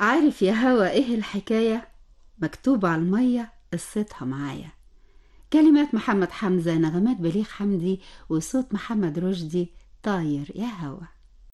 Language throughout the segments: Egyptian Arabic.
عارف يا هوا ايه الحكاية مكتوب على المية قصتها معايا كلمات محمد حمزة نغمات بليغ حمدي وصوت محمد رشدي طاير يا هوا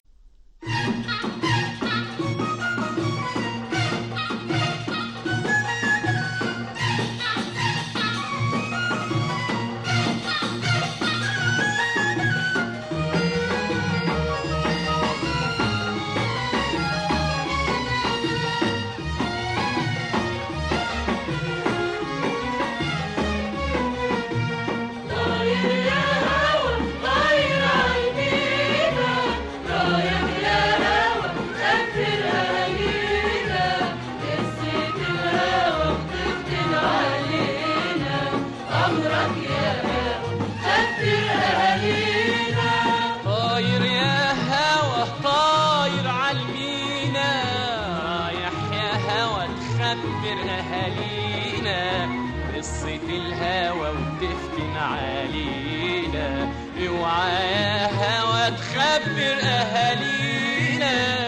طاير يا هوا طاير عالمينا رايح يا هوا تخبر اهالينا قصة الهوى وتفتن علينا اوعى يا هوا تخبر اهالينا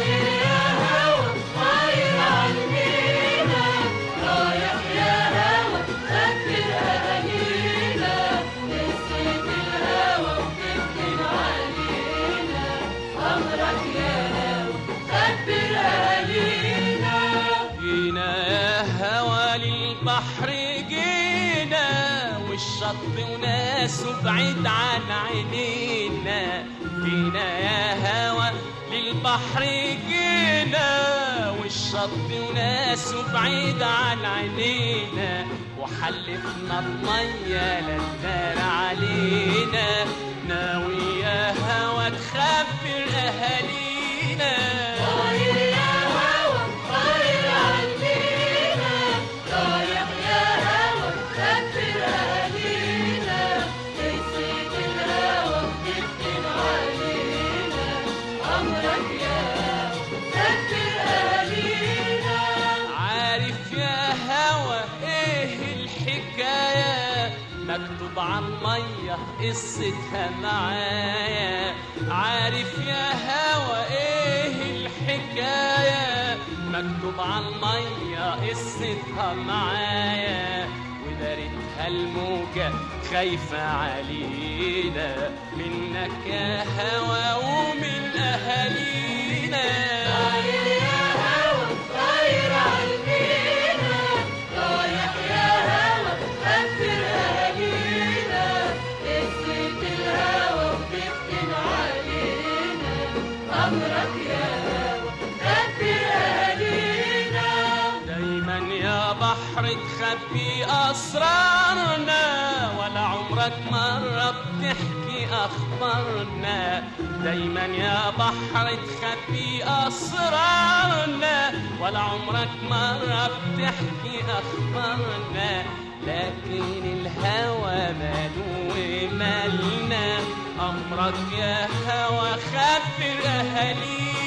جينا يا هوا للبحر جينا والشط وناسه بعيد عن عينينا جينا يا هوا للبحر جينا والشط وناسه بعيد عن عينينا وحلفنا المية للدار علينا ناوي يا هوا تخبر أهالينا عارف يا هوا ايه الحكاية مكتوب على المية قصتها معايا عارف يا هوا ايه الحكاية مكتوب على المية قصتها معايا ودارتها الموجة خايفة علينا منك يا هوا ومن أهالينا دايما يا بحر تخبي أسرارنا ولا عمرك مرة بتحكي أخبارنا دايما يا بحر تخبي أسرارنا ولا عمرك مرة بتحكي أخبارنا لكن الهوى ماله مالنا أمرك يا هوى خبر أهالينا